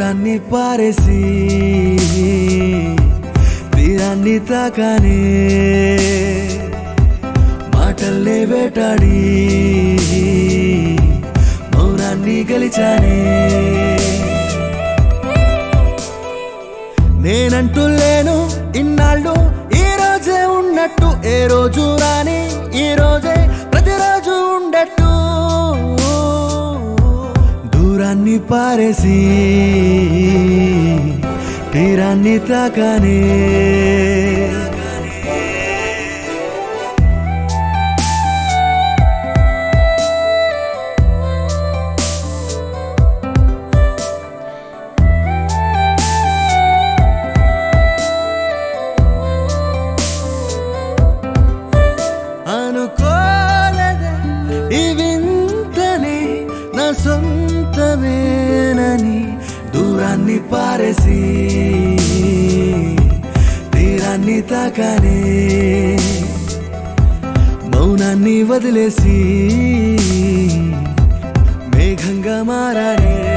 దూరాన్ని పారేసి తీరాన్ని తాకానే మాటల్నే వేటాడి మౌనాన్ని గెలిచానే నేనంటూ లేను ఇన్నాళ్ళు ఈ రోజే ఉన్నట్టు ఏ రోజు రాని ఈ రోజే ప్రతిరోజు ఉండట్టు దూరాన్ని పారేసి తీరాన్ని తాకానే అనుకోలేదే ఈ వింతని నా సొంతమేనని దూరాన్ని పారేసి తీరాన్ని తాకానే మౌనాన్ని వదిలేసి మేఘంగా మారానే